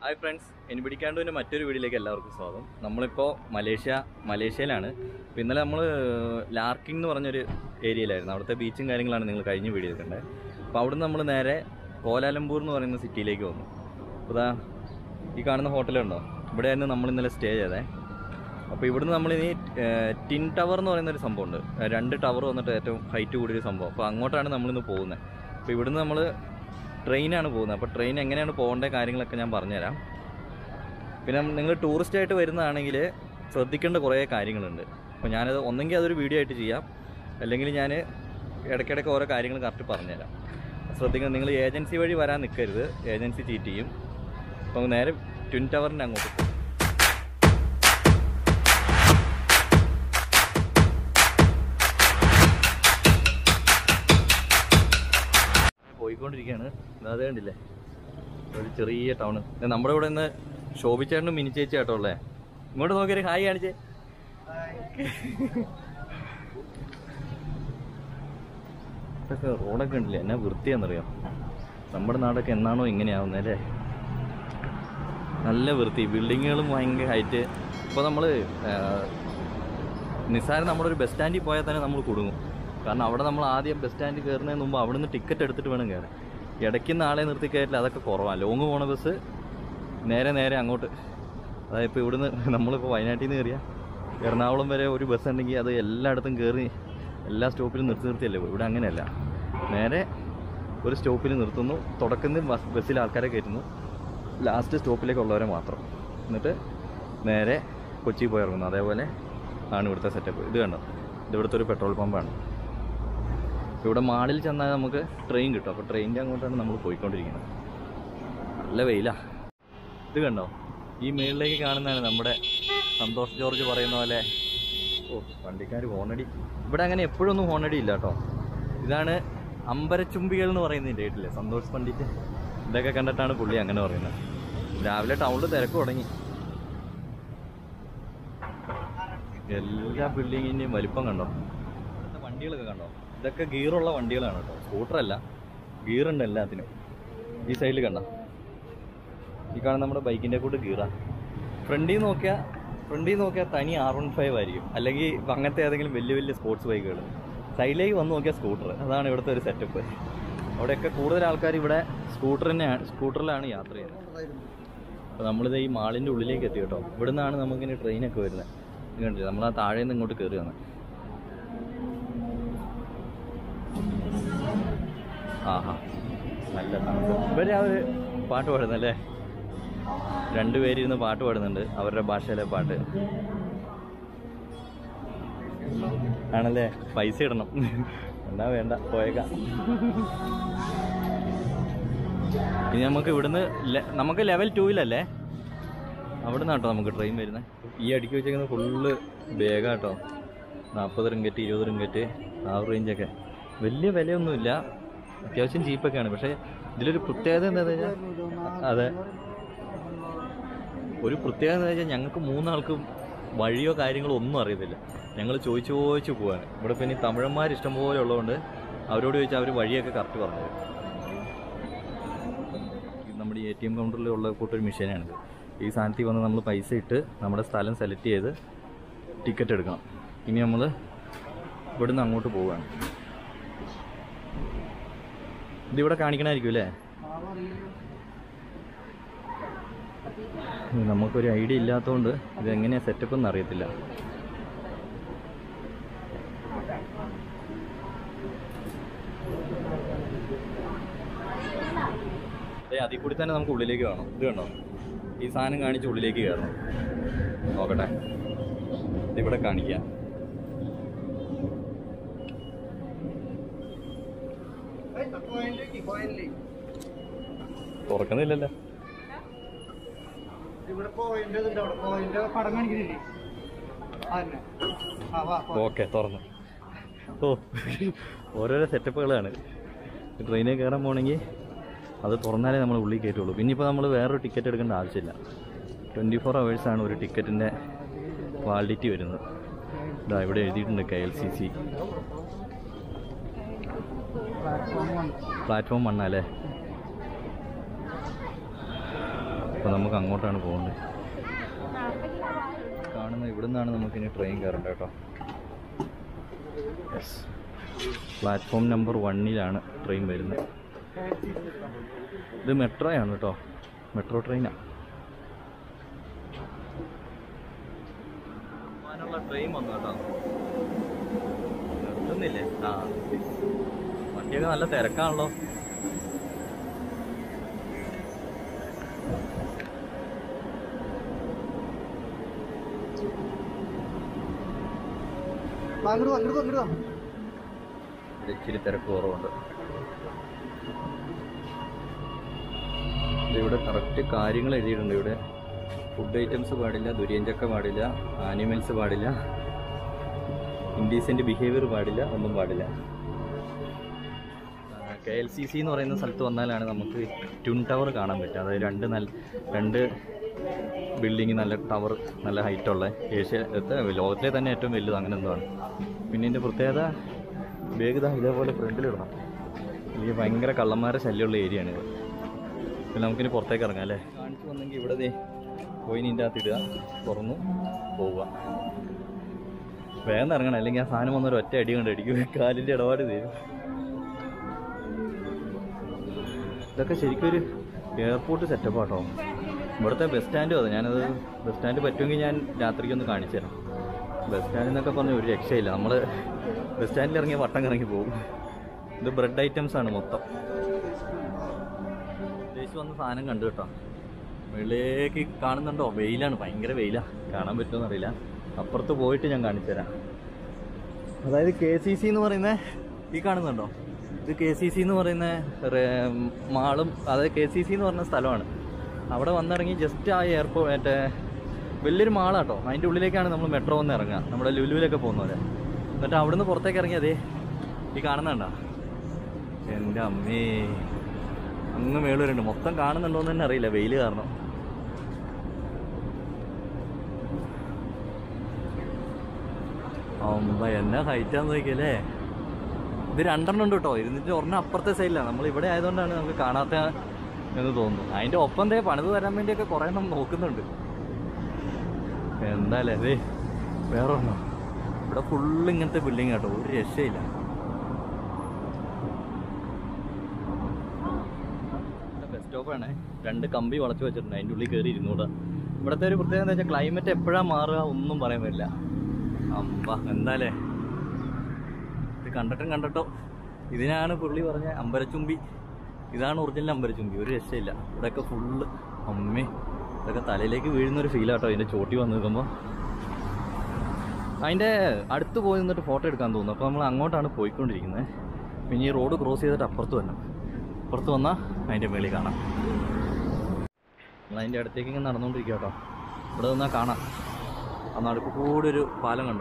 Hi friends എനിപിടിക്കാണ്ടുവിൻ്റെ മറ്റൊരു വീഡിയോയിലേക്ക് എല്ലാവർക്കും സ്വാഗതം നമ്മളിപ്പോൾ മലേഷ്യ മലേഷ്യയിലാണ് അപ്പോൾ ഇന്നലെ നമ്മൾ ലാർക്കിംഗ് എന്ന് പറഞ്ഞൊരു ഏരിയയിലായിരുന്നു അവിടുത്തെ ബീച്ചും കാര്യങ്ങളാണ് നിങ്ങൾ കഴിഞ്ഞ വീഡിയോ കണ്ടത് അപ്പോൾ അവിടുന്ന് നമ്മൾ നേരെ കോലാലംപൂർ എന്ന് പറയുന്ന സിറ്റിയിലേക്ക് വന്നു അപ്പോൾ ഇതാ ഈ കാണുന്ന ഹോട്ടലുണ്ടോ ഇവിടെയായിരുന്നു നമ്മൾ ഇന്നലെ സ്റ്റേ ചെയ്തേ അപ്പോൾ ഇവിടുന്ന് നമ്മളിനി ഏഹ്, ടിൻ ടവർ എന്ന് പറയുന്ന ഒരു സംഭവമുണ്ട് ഏഹ്, രണ്ട് ടവർ വന്നിട്ട് ഏറ്റവും ഹൈറ്റ് കൂടിയൊരു സംഭവം അപ്പോൾ അങ്ങോട്ടാണ് നമ്മളിന്ന് പോകുന്നത് അപ്പോൾ ഇവിടുന്ന് നമ്മൾ ട്രെയിനാണ് പോകുന്നത് അപ്പോൾ ട്രെയിൻ എങ്ങനെയാണ് പോകേണ്ട കാര്യങ്ങളൊക്കെ ഞാൻ പറഞ്ഞുതരാം പിന്നെ നിങ്ങൾ ടൂറിസ്റ്റ് ആയിട്ട് വരുന്നതാണെങ്കിൽ ശ്രദ്ധിക്കേണ്ട കുറേ കാര്യങ്ങളുണ്ട് അപ്പോൾ ഞാനത് ഒന്നെങ്കിൽ അതൊരു വീഡിയോ ആയിട്ട് ചെയ്യാം അല്ലെങ്കിൽ ഞാൻ ഇടയ്ക്കിടയ്ക്ക് ഓരോ കാര്യങ്ങൾ കറക്റ്റ് പറഞ്ഞുതരാം ശ്രദ്ധിക്കണം നിങ്ങൾ ഏജൻസി വഴി വരാൻ നിൽക്കരുത് ഏജൻസി ചീറ്റ് ചെയ്യും അപ്പോൾ നേരെ ട്വിൻ ടവറിൻ്റെ അങ്ങോട്ട് പോകും പോയിക്കൊണ്ടിരിക്കുകയാണ് അതേ കണ്ടില്ലേ ഒരു ചെറിയ ടൗണ് നമ്മുടെ ഇവിടെ നിന്ന് ശോഭിച്ചേട്ടനും മിനി ചേച്ചി ആട്ടോ ഉള്ളേ ഇങ്ങോട്ട് നോക്കിയൊരു ഹായ് കാണിച്ചേ ഇതൊക്കെ റോഡൊക്കെ ഉണ്ടല്ലേ എന്നാ വൃത്തിയാണെന്നറിയാം നമ്മുടെ നാടൊക്കെ എന്നാണോ ഇങ്ങനെയാവുന്നത് അല്ലേ നല്ല വൃത്തി ബിൽഡിങ്ങുകളും ഭയങ്കര ഹൈറ്റ് ഇപ്പോൾ നമ്മൾ നിസ്സാരം നമ്മുടെ ഒരു ബസ് സ്റ്റാൻഡിൽ പോയാൽ തന്നെ നമ്മൾ കുടുങ്ങും കാരണം അവിടെ നമ്മൾ ആദ്യം ബസ് സ്റ്റാൻഡിൽ കയറുന്നതിന് മുമ്പ് അവിടെ നിന്ന് ടിക്കറ്റ് എടുത്തിട്ട് വേണം കയറാൻ ഇടയ്ക്കുന്ന ആളെ നിർത്തി കയറ്റില്ല അതൊക്കെ കുറവാണ് ലോങ് പോണ ബസ് നേരെ നേരെ അങ്ങോട്ട് അതായത് ഇപ്പോൾ ഇവിടുന്ന് നമ്മളിപ്പോൾ വയനാട്ടിൽ നിന്ന് കയറിയ എറണാകുളം വരെ ഒരു ബസ് ഉണ്ടെങ്കിൽ അത് എല്ലായിടത്തും കയറി എല്ലാ സ്റ്റോപ്പിലും നിർത്തി നിർത്തിയല്ലേ പോകും. ഇവിടെ അങ്ങനെയല്ല നേരെ ഒരു സ്റ്റോപ്പിൽ നിർത്തുന്നു തുടക്കത്തിൽ ബസ് ബസ്സിൽ ആൾക്കാരെ കയറ്റുന്നു ലാസ്റ്റ് സ്റ്റോപ്പിലേക്കുള്ളവരെ മാത്രം എന്നിട്ട് നേരെ കൊച്ചി പോയി ഇറങ്ങുന്നു അതേപോലെ ആണ് ഇവിടുത്തെ സെറ്റപ്പ് ഇത് കണ്ടോ ഇത് ഇവിടുത്തെ ഒരു പെട്രോൾ പമ്പാണ് ഇവിടെ മാളിൽ ചെന്നാൽ നമുക്ക് ട്രെയിൻ കിട്ടും അപ്പോൾ ട്രെയിനിൻ്റെ അങ്ങോട്ടാണ് നമ്മൾ പോയിക്കൊണ്ടിരിക്കുന്നത് നല്ല വെയിലാ ഇത് കണ്ടോ ഈ മേളിലേക്ക് കാണുന്നതാണ് നമ്മുടെ സന്തോഷ് ജോർജ് പറയുന്ന പോലെ ഓ വണ്ടിക്കാർ ഹോണടി ഇവിടെ അങ്ങനെ എപ്പോഴൊന്നും ഹോണടി ഇല്ല കേട്ടോ ഇതാണ് അമ്പരച്ചുംബികൾ എന്ന് പറയുന്നതിൻ്റെ കേട്ടില്ലേ സന്തോഷ് പണ്ഡിറ്റ് ഇതൊക്കെ കണ്ടിട്ടാണ് പുള്ളി അങ്ങനെ പറയുന്നത് രാവിലെ ടൗണിൽ തിരക്ക് തുടങ്ങി എല്ലാ ബിൽഡിങ്ങിൻ്റെയും വലിപ്പം കണ്ടോ ഇവിടുത്തെ വണ്ടികളൊക്കെ കണ്ടോ ഇതൊക്കെ ഗിയറുള്ള വണ്ടികളാണ് കേട്ടോ സ്കൂട്ടറല്ല ഗിയറുണ്ട് എല്ലാത്തിനും ഈ സൈഡിൽ കണ്ടോ ഈ കാണുന്ന നമ്മുടെ ബൈക്കിൻ്റെ കൂട്ട് ഗീറാ ഫ്രണ്ടിൽ നോക്കിയാൽ ഫ്രണ്ടിൽ നോക്കിയാൽ തനി ആർ വൺ ഫൈവ് ആയിരിക്കും അല്ലെങ്കിൽ അങ്ങനത്തെ ഏതെങ്കിലും വലിയ വലിയ സ്പോർട്സ് ബൈക്കുകൾ സൈഡിലേക്ക് വന്ന് നോക്കിയാൽ സ്കൂട്ടർ അതാണ് ഇവിടുത്തെ ഒരു സെറ്റപ്പ് അവിടെയൊക്കെ കൂടുതൽ ആൾക്കാർ ഇവിടെ സ്കൂട്ടർ തന്നെയാണ് സ്കൂട്ടറിലാണ് യാത്ര ചെയ്യുന്നത് അപ്പോൾ നമ്മളിത് ഈ മാളിൻ്റെ ഉള്ളിലേക്ക് എത്തി കേട്ടോ ഇവിടെ നിന്നാണ് നമുക്കിനി ട്രെയിനൊക്കെ വരുന്നത് ഇത് കണ്ടില്ലേ നമ്മൾ ആ താഴെ നിന്ന് ഇങ്ങോട്ട് കയറുകയാണ് ആഹാ നല്ല തണുപ്പ് ഇവര് ആ ഒരു പാട്ട് പാടുന്നല്ലേ രണ്ടുപേരിരുന്ന് പാട്ട് പാടുന്നുണ്ട് അവരുടെ ഭാഷയിലെ പാട്ട് ആണല്ലേ പൈസ ഇടണം എന്നാ വേണ്ട പോയേക്കാം ഇനി നമുക്ക് ഇവിടുന്ന് ലെ- നമുക്ക് ലെവൽ ടൂവിലല്ലേ അവിടെ നിന്നാട്ടോ നമുക്ക് ട്രെയിൻ വരുന്നത് ഈ അടുക്കി വെച്ചേക്കുന്നത് ഫുള്ള് ബേഗാട്ടോ നാൽപ്പത് റിങ്കറ്റ് ഇരുപത് റിങ്കറ്റ് ആ ഒരു റേഞ്ചൊക്കെ വലിയ വിലയൊന്നുമില്ല അത്യാവശ്യം ചീപ്പൊക്കെയാണ് പക്ഷേ ഇതിലൊരു പ്രത്യേകത എന്താണെന്ന് വെച്ചാൽ അതെ ഒരു പ്രത്യേകത എന്ന് വെച്ചാൽ ഞങ്ങൾക്ക് മൂന്നാൾക്കും വഴിയോ കാര്യങ്ങളോ ഒന്നും അറിയത്തില്ല ഞങ്ങൾ ചോദിച്ചു ചോദിച്ചു പോവാണ് ഇവിടെ പിന്നെ ഈ തമിഴന്മാർ ഇഷ്ടംപോലെ ഉള്ളതുകൊണ്ട് അവരോട് ചോദിച്ചാൽ അവർ വഴിയൊക്കെ കറക്റ്റ് പറഞ്ഞു തരും ഇത് നമ്മുടെ ഈ എ ടി എം കൗണ്ടറിൽ ഉള്ള കൂട്ടൊരു മെഷീനാണിത് ഈ സാധനത്തിൽ വന്ന് നമ്മൾ പൈസ ഇട്ട് നമ്മുടെ സ്ഥലം സെലക്ട് ചെയ്ത് ടിക്കറ്റ് എടുക്കണം ഇനി നമ്മൾ ഇവിടുന്ന് അങ്ങോട്ട് പോവുകയാണ് ഇതിവിടെ കാണിക്കണമായിരിക്കും അല്ലേ നമുക്കൊരു ഐഡിയ ഇല്ലാത്തതുകൊണ്ട് ഇത് എങ്ങനെയാണ് സെറ്റപ്പ് എന്ന് അറിയത്തില്ല അതെ അതിൽ കൂടി തന്നെ നമുക്ക് ഉള്ളിലേക്ക് കാണണം ഇത് കണ്ടോ ഈ സാധനം കാണിച്ച് ഉള്ളിലേക്ക് കയറണം നോക്കട്ടെ ഇതിവിടെ കാണിക്കാം തുറക്കുന്നില്ലല്ലോ ഇവിടെ പോയിന്റ് ഉണ്ട് അവിടെ പോയിന്റ് പടം കാണിക്കുന്നില്ലേ അതന്നെ ആ വാ പോ. ഓക്കെ തുറന്നു ഓ ഓരോരോ സെറ്റപ്പുകളാണ് ട്രെയിനിൽ കയറാൻ പോകണമെങ്കിൽ അത് തുറന്നാലേ നമ്മൾ ഉള്ളിൽ കയറ്റുള്ളൂ പിന്നെ ഇപ്പോൾ നമ്മൾ വേറൊരു ടിക്കറ്റ് എടുക്കേണ്ട ആവശ്യമില്ല ട്വൻറ്റി ഫോർ ആണ് ഒരു ടിക്കറ്റിൻ്റെ വാലിഡിറ്റി വരുന്നത് ഇതാ ഇവിടെ എഴുതിയിട്ടുണ്ട് K L C C platform one platform വണ്ണല്ലേ അപ്പോൾ നമുക്ക് അങ്ങോട്ടാണ് പോകേണ്ടത് കാണുന്ന ഇവിടെ നിന്നാണ് നമുക്കിനി ട്രെയിൻ കയറേണ്ടത് കേട്ടോ യെസ് പ്ലാറ്റ്ഫോം നമ്പർ വണ്ണിലാണ് ട്രെയിൻ വരുന്നത് ഇത് മെട്രോയാണ് കേട്ടോ മെട്രോ ട്രെയിനാണ് പോകാനുള്ള ട്രെയിൻ വന്നു കേട്ടോ നിർത്തുന്നില്ലേ ആ വണ്ടിയൊക്കെ നല്ല തിരക്കാണല്ലോ വാ, അങ്ങോട്ട് വാ, അങ്ങോട്ട് വാ, അങ്ങോട്ട് വാ. ഇത് ഇച്ചിരി തിരക്ക് കുറവുണ്ട് ഇത് ഇവിടെ കറക്റ്റ് കാര്യങ്ങൾ എഴുതിയിട്ടുണ്ട് ഇവിടെ ഫുഡ് ഐറ്റംസ് പാടില്ല ദുര്യഞ്ചക്ക പാടില്ല ആനിമൽസ് പാടില്ല ഇൻഡീസെൻ്റ് ബിഹേവിയർ പാടില്ല ഒന്നും പാടില്ല കെ എൽ സി സി എന്ന് പറയുന്ന സ്ഥലത്ത് വന്നാലാണ് നമുക്ക് ട്വിൻ ടവർ കാണാൻ പറ്റുക അതായത് രണ്ട് നല്ല രണ്ട് ബിൽഡിങ് നല്ല ടവർ നല്ല ഹൈറ്റുള്ള ഏഷ്യ ലോകത്തിലെ തന്നെ ഏറ്റവും വലുത് അങ്ങനെ എന്താണ് പിന്നെ ഇതിൻ്റെ പ്രത്യേകത വേഗത ഇതേപോലെ ഫ്രണ്ടിലിടണം എനിക്ക് ഭയങ്കര കള്ളന്മാരെ ശല്യമുള്ള ഏരിയ ആണ് ഇത് പിന്നെ നമുക്കിനി പുറത്തേക്ക് ഇറങ്ങാം അല്ലേ കാണിച്ചു വന്നെങ്കിൽ ഇവിടെ ദേ പോയി ഇതിൻ്റെ അകത്ത് ഇടുക തുറന്നു പോവുക വേഗം ഇറങ്ങണം അല്ലെങ്കിൽ ആ സാധനം വന്നൊരു ഒറ്റ അടി കൊണ്ട് അടിക്കും കാലിൻ്റെ ഇടപാട് തരും ഇതൊക്കെ ശരിക്കും ഒരു എയർപോർട്ട് സെറ്റപ്പ് ആട്ടോ ഇവിടുത്തെ ബസ് സ്റ്റാൻഡും അതെ ഞാനത് ബസ് സ്റ്റാൻഡ് പറ്റുമെങ്കിൽ ഞാൻ രാത്രിക്കൊന്ന് കാണിച്ചു തരാം ബസ് സ്റ്റാൻഡിൽ നിന്നൊക്കെ പറഞ്ഞ ഒരു രക്ഷയില്ല നമ്മൾ ബസ് സ്റ്റാൻഡിൽ ഇറങ്ങിയ വട്ടം കറങ്ങി പോകും ഇത് ബ്രെഡ് ഐറ്റംസ് ആണ് മൊത്തം ഉദ്ദേശിച്ച് വന്ന സാധനം കണ്ടു കേട്ടോ വെളിയിലേക്ക് കാണുന്നുണ്ടോ വെയിലാണ് ഭയങ്കര വെയിലാണ് കാണാൻ പറ്റുമെന്ന് അറിയില്ല അപ്പുറത്ത് പോയിട്ട് ഞാൻ കാണിച്ചു തരാം അതായത് കെ സി സി എന്ന് പറയുന്ന ഈ കാണുന്നുണ്ടോ ഇത് കെ സി സി എന്ന് പറയുന്ന റേ- മാളും അതായത് കെ സി സി എന്ന് പറഞ്ഞ സ്ഥലമാണ് അവിടെ വന്നിറങ്ങി ജസ്റ്റ് ആ എയർപോർട്ട് മറ്റേ വലിയൊരു മാളാട്ടോ അതിൻ്റെ ഉള്ളിലേക്കാണ് നമ്മൾ മെട്രോ വന്ന് ഇറങ്ങുക നമ്മുടെ ലുലുവിലൊക്കെ പോകുന്ന പോലെ എന്നിട്ട് അവിടുന്ന് പുറത്തേക്ക് ഇറങ്ങി അതേ ഈ കാണുന്നുണ്ടോ എൻ്റെ അമ്മേ അങ്ങ് മേളൂരുണ്ട് മൊത്തം കാണുന്നുണ്ടോന്ന് തന്നെ അറിയില്ല വെയിൽ കാരണം അമ്പ എന്നാ ഹൈറ്റാന്ന് നോക്കിയല്ലേ ഇത് രണ്ടെണ്ണം ഉണ്ട് കേട്ടോ ഇരുന്നിട്ട് ഒരെണ്ണം അപ്പുറത്തെ സൈഡിലാണ് നമ്മൾ ഇവിടെ ആയതുകൊണ്ടാണ് നമുക്ക് കാണാത്ത എന്ന് തോന്നുന്നു അതിന്റെ ഒപ്പം ദേ പണിത് തരാൻ വേണ്ടിയൊക്കെ കുറെ എണ്ണം നോക്കുന്നുണ്ട് എന്തായാലേ അതെ വേറെ ഒരെണ്ണം ഇവിടെ ഫുള്ള് ഇങ്ങനത്തെ ബിൽഡിംഗ് കേട്ടോ ഒരു രക്ഷയില്ല ബസ് സ്റ്റോപ്പാണ് രണ്ട് കമ്പി വളച്ചു വെച്ചിട്ടുണ്ട് അതിൻ്റെ ഉള്ളിൽ കയറി ഇരുന്നൂടാ ഇവിടുത്തെ ഒരു പ്രത്യേകത എന്താ വെച്ചാൽ ക്ലൈമറ്റ് എപ്പോഴാണ് മാറുക ഒന്നും പറയാൻ പറ്റില്ല അമ്പ എന്താലേ ഇത് കണ്ടിട്ടും കണ്ടിട്ടോ ഇതിനാണ് പുള്ളി പറഞ്ഞ അമ്പരച്ചുമ്പി ഇതാണ് ഒറിജിനൽ അമ്പരച്ചുമ്പി ഒരു രക്ഷയില്ല ഇവിടെയൊക്കെ ഫുള്ള് അമ്മേ ഇതൊക്കെ തലയിലേക്ക് വീഴുന്ന ഒരു ഫീലാട്ടോ അതിൻ്റെ ചോട്ടി വന്ന് നിൽക്കുമ്പോൾ അതിൻ്റെ അടുത്ത് പോയി നിന്നിട്ട് ഫോട്ടോ എടുക്കാൻ തോന്നുന്നു അപ്പോൾ നമ്മൾ അങ്ങോട്ടാണ് പോയിക്കൊണ്ടിരിക്കുന്നത് പിന്നെ ഈ റോഡ് ക്രോസ് ചെയ്തിട്ട് അപ്പുറത്ത് വരണം അപ്പുറത്ത് വന്നാൽ അതിൻ്റെ മേളിൽ കാണാം നമ്മൾ അതിൻ്റെ അടുത്തേക്ക് ഇങ്ങനെ നടന്നുകൊണ്ടിരിക്കുക കേട്ടോ ഇവിടെ നിന്നാൽ കാണാം ആ നടുക്ക് കൂടെ ഒരു പാലം കണ്ടോ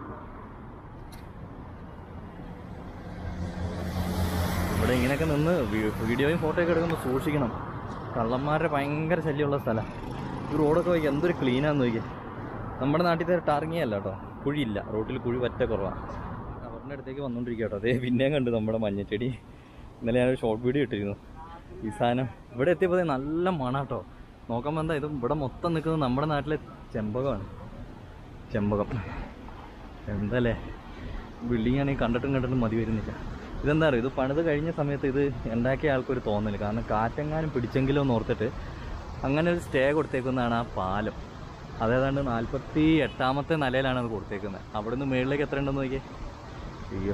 ഇവിടെ ഇങ്ങനെയൊക്കെ നിന്ന് വീ- വീഡിയോയും ഫോട്ടോയൊക്കെ എടുക്കുമ്പോൾ സൂക്ഷിക്കണം കള്ളന്മാരുടെ ഭയങ്കര ശല്യമുള്ള സ്ഥലം ഈ റോഡൊക്കെ നോക്കി എന്തൊരു ക്ലീനാന്ന് നോക്കി നമ്മുടെ നാട്ടിൽ ടാറിങ്ങിയല്ല കേട്ടോ കുഴിയില്ല റോട്ടിൽ കുഴി പറ്റ കുറവാണ് അവരുടെ അടുത്തേക്ക് വന്നുകൊണ്ടിരിക്കുക കേട്ടോ അതേ പിന്നെയും കണ്ടു നമ്മുടെ മഞ്ഞച്ചെടി ഇന്നലെ ഞാനൊരു ഷോർട്ട് വീഡിയോ ഇട്ടിരുന്നു ഈ സാധനം ഇവിടെ എത്തിയപ്പോൾ ദേ നല്ല മണാട്ടോ നോക്കുമ്പോൾ എന്താ ഇത് ഇവിടെ മൊത്തം നിൽക്കുന്നത് നമ്മുടെ നാട്ടിലെ ചെമ്പകമാണ് ചെമ്പകം എന്തല്ലേ ബിൽഡിംഗ് ആണെങ്കിൽ കണ്ടിട്ടും കണ്ടിട്ടും മതി വരുന്നില്ല ഇതെന്താ അറിയോ ഇത് പണിത് കഴിഞ്ഞ സമയത്ത് ഇത് ഉണ്ടാക്കിയ ആൾക്കൊരു തോന്നല് കാരണം കാറ്റെങ്ങാനും പിടിച്ചെങ്കിലോ എന്ന് ഓർത്തിട്ട് അങ്ങനെ ഒരു സ്റ്റേ കൊടുത്തേക്കുന്നതാണ് ആ പാലം അതേതാണ്ട് നാൽപ്പത്തി എട്ടാമത്തെ നിലയിലാണ് അത് കൊടുത്തേക്കുന്നത് അവിടെ നിന്ന് മുകളിലേക്ക് എത്ര ഉണ്ടെന്ന് നോക്കിയേ അയ്യോ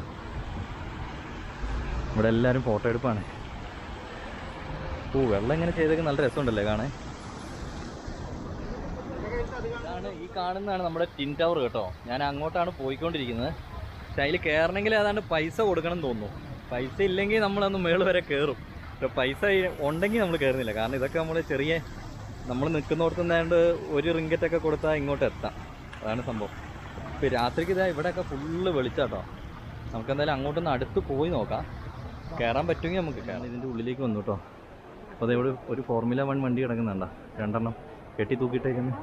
ഇവിടെ എല്ലാവരും ഫോട്ടോ എടുപ്പാണ് ഓ വെള്ളം ഇങ്ങനെ ചെയ്തൊക്കെ നല്ല രസമുണ്ടല്ലേ കാണാൻ ഇതാണ് ഈ കാണുന്നതാണ് നമ്മുടെ ടിൻ ടവർ കേട്ടോ ഞാൻ അങ്ങോട്ടാണ് പോയിക്കൊണ്ടിരിക്കുന്നത് പക്ഷെ അതിൽ കയറണമെങ്കിൽ ഏതാണ്ട് പൈസ കൊടുക്കണം എന്ന് തോന്നുന്നു പൈസ ഇല്ലെങ്കിൽ നമ്മളന്ന് മേള് വരെ കയറും പക്ഷെ പൈസ ഈ- ഉണ്ടെങ്കിൽ നമ്മൾ കയറുന്നില്ല കാരണം ഇതൊക്കെ നമ്മൾ ചെറിയ നമ്മൾ നിൽക്കുന്നിടത്തുനിന്നാണ്ട് ഒരു റിങ്കറ്റൊക്കെ കൊടുത്താൽ ഇങ്ങോട്ട് എത്താം അതാണ് സംഭവം ഇപ്പോൾ രാത്രിക്ക് ഇതാ ഇവിടെയൊക്കെ ഫുള്ള് വെളിച്ചാട്ടോ നമുക്ക് എന്തായാലും അങ്ങോട്ടൊന്ന് അടുത്ത് പോയി നോക്കാം കയറാൻ പറ്റുമെങ്കിൽ നമുക്ക് കയറാം ഇതിൻ്റെ ഉള്ളിലേക്ക് വന്നു കേട്ടോ അപ്പോൾ അതേ ഇവിടെ ഒരു ഫോർമുല വൺ വണ്ടി കിടക്കുന്നുണ്ടോ രണ്ടെണ്ണം കെട്ടി തൂക്കിയിട്ടേക്കുന്നത്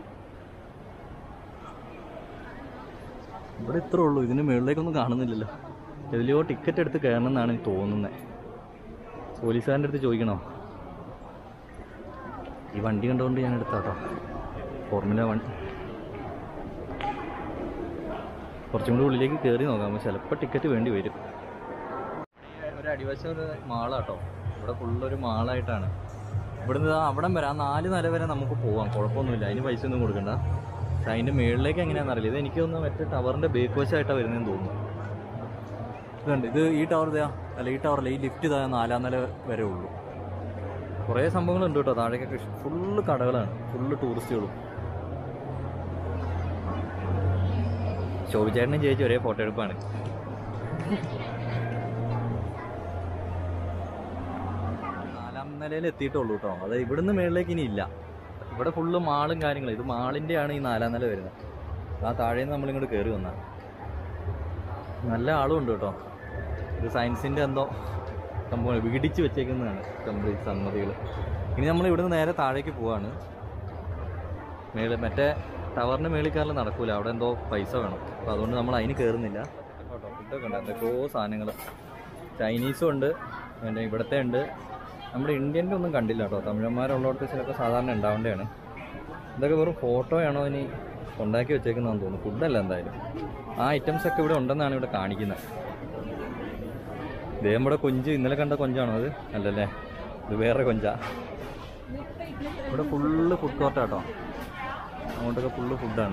ഇവിടെ ഇത്രേ ഉള്ളൂ ഇതിന് മുകളിലേക്കൊന്നും കാണുന്നില്ലല്ലോ എതിലെയോ ടിക്കറ്റ് എടുത്ത് കയറണം എന്നാണ് എനിക്ക് തോന്നുന്നത് പോലീസുകാരൻ്റെ അടുത്ത് ചോദിക്കണോ ഈ വണ്ടി കണ്ടുകൊണ്ട് ഞാൻ എടുത്താട്ടോ ഫോർമുല വൺ കുറച്ചും കൂടി ഉള്ളിലേക്ക് കയറി നോക്കാം ചിലപ്പോൾ ടിക്കറ്റ് വേണ്ടി വരും ഒരു അടിവശം ഒരു മാളാട്ടോ ഇവിടെ ഫുള്ളൊരു മാളായിട്ടാണ് ഇവിടുന്ന് ദാ അവിടം വരെ ആ നാല് നില വരെ നമുക്ക് പോവാം കുഴപ്പമൊന്നുമില്ല അതിന് പൈസ ഒന്നും കൊടുക്കണ്ട പക്ഷെ അതിൻ്റെ മുകളിലേക്ക് എങ്ങനെയാണെന്ന് അറിയില്ല ഇത് എനിക്ക് തോന്നുന്നു മറ്റേ ടവറിൻ്റെ ബേക്ക് വശമായിട്ടാണ് വരുന്നതെന്ന് തോന്നുന്നു ഇതുണ്ട് ഇത് ഈ ടവർ ഇതാ അല്ല ഈ ടവറില്ല ഈ ലിഫ്റ്റ് ഇതാ നാലാം നില വരെ ഉള്ളൂ കുറേ സംഭവങ്ങളുണ്ട് കേട്ടോ താഴേക്കൊക്കെ ഫുള്ള് കടകളാണ് ഫുള്ള് ടൂറിസ്റ്റുകളും ശോഭിച്ചേട്ടനും ചേച്ചി ഒരേ ഫോട്ടോ എടുപ്പാണ് നാലാം നിലയിൽ എത്തിയിട്ടുള്ളൂ കേട്ടോ അത് ഇവിടുന്ന് മേളിലേക്ക് ഇനി ഇല്ല ഇവിടെ ഫുള്ള് മാളും കാര്യങ്ങളും ഇത് മാളിൻ്റെ ആണ് ഈ നാലാം നില വരുന്നത് ആ താഴേന്ന് നമ്മളിങ്ങോട്ട് കയറി വന്ന നല്ല ആളും ഉണ്ട് കേട്ടോ ഇത് സയൻസിൻ്റെ എന്തോ സംഭവം വിടിച്ച് വെച്ചേക്കുന്നതാണ് കംപ്ലീറ്റ് സംഗതികൾ ഇനി നമ്മൾ ഇവിടുന്ന് നേരെ താഴേക്ക് പോവാണ് മേളിൽ മറ്റേ ടവറിൻ്റെ മേളിൽ കയറൽ നടക്കൂല അവിടെ എന്തോ പൈസ വേണം അപ്പോൾ അതുകൊണ്ട് നമ്മൾ അതിന് കയറുന്നില്ല കേട്ടോ ഫുഡൊക്കെ ഉണ്ട് എന്തൊക്കെയോ സാധനങ്ങൾ ചൈനീസും ഉണ്ട് പിന്നെ ഇവിടുത്തെ ഉണ്ട് നമ്മുടെ ഇന്ത്യൻ്റെ ഒന്നും കണ്ടില്ല കേട്ടോ തമിഴന്മാരുള്ളിടത്ത് ചിലപ്പോൾ സാധാരണ ഉണ്ടാവേണ്ടതാണ് ഇതൊക്കെ വെറും ഫോട്ടോയാണോ ഇനി ഉണ്ടാക്കി വെച്ചേക്കുന്നതെന്ന് തോന്നുന്നു ഫുഡല്ല എന്തായാലും ആ ഐറ്റംസ് ഒക്കെ ഇവിടെ ഉണ്ടെന്നാണ് ഇവിടെ കാണിക്കുന്നത് ഇതേ നമ്മുടെ കൊഞ്ച് ഇന്നലെ കണ്ട കൊഞ്ചാണോ അത് അല്ലല്ലേ ഇത് വേറെ കൊഞ്ചാ ഇവിടെ ഫുള്ള് ഫുഡ് കോർട്ടാട്ടോ അങ്ങോട്ടൊക്കെ ഫുള്ള് ഫുഡാണ്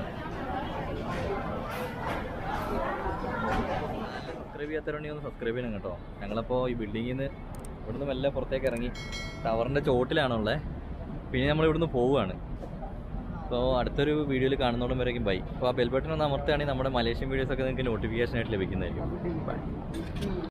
സബ്സ്ക്രൈബ് ചെയ്യാത്തവരുണ്ടെങ്കിൽ ഒന്ന് സബ്സ്ക്രൈബ് ചെയ്യണം കേട്ടോ ഞങ്ങളപ്പോൾ ഈ ബിൽഡിങ്ങിൽ നിന്ന് ഇവിടുന്ന് മെല്ലെ പുറത്തേക്ക് ഇറങ്ങി ടവറിൻ്റെ ചോട്ടിലാണുള്ളത് പിന്നെ നമ്മൾ ഇവിടുന്ന് പോവുകയാണ് അപ്പോൾ അടുത്തൊരു വീഡിയോയിൽ കാണുന്നോടും വരേക്കും ബൈ അപ്പോൾ ആ ബെൽ ബട്ടൺ ഒന്ന് അമർത്തുകയാണെങ്കിൽ നമ്മുടെ മലേഷ്യൻ വീഡിയോസൊക്കെ നിങ്ങൾക്ക് നോട്ടിഫിക്കേഷൻ ആയിട്ട് ലഭിക്കുന്നതായിരിക്കും ബൈ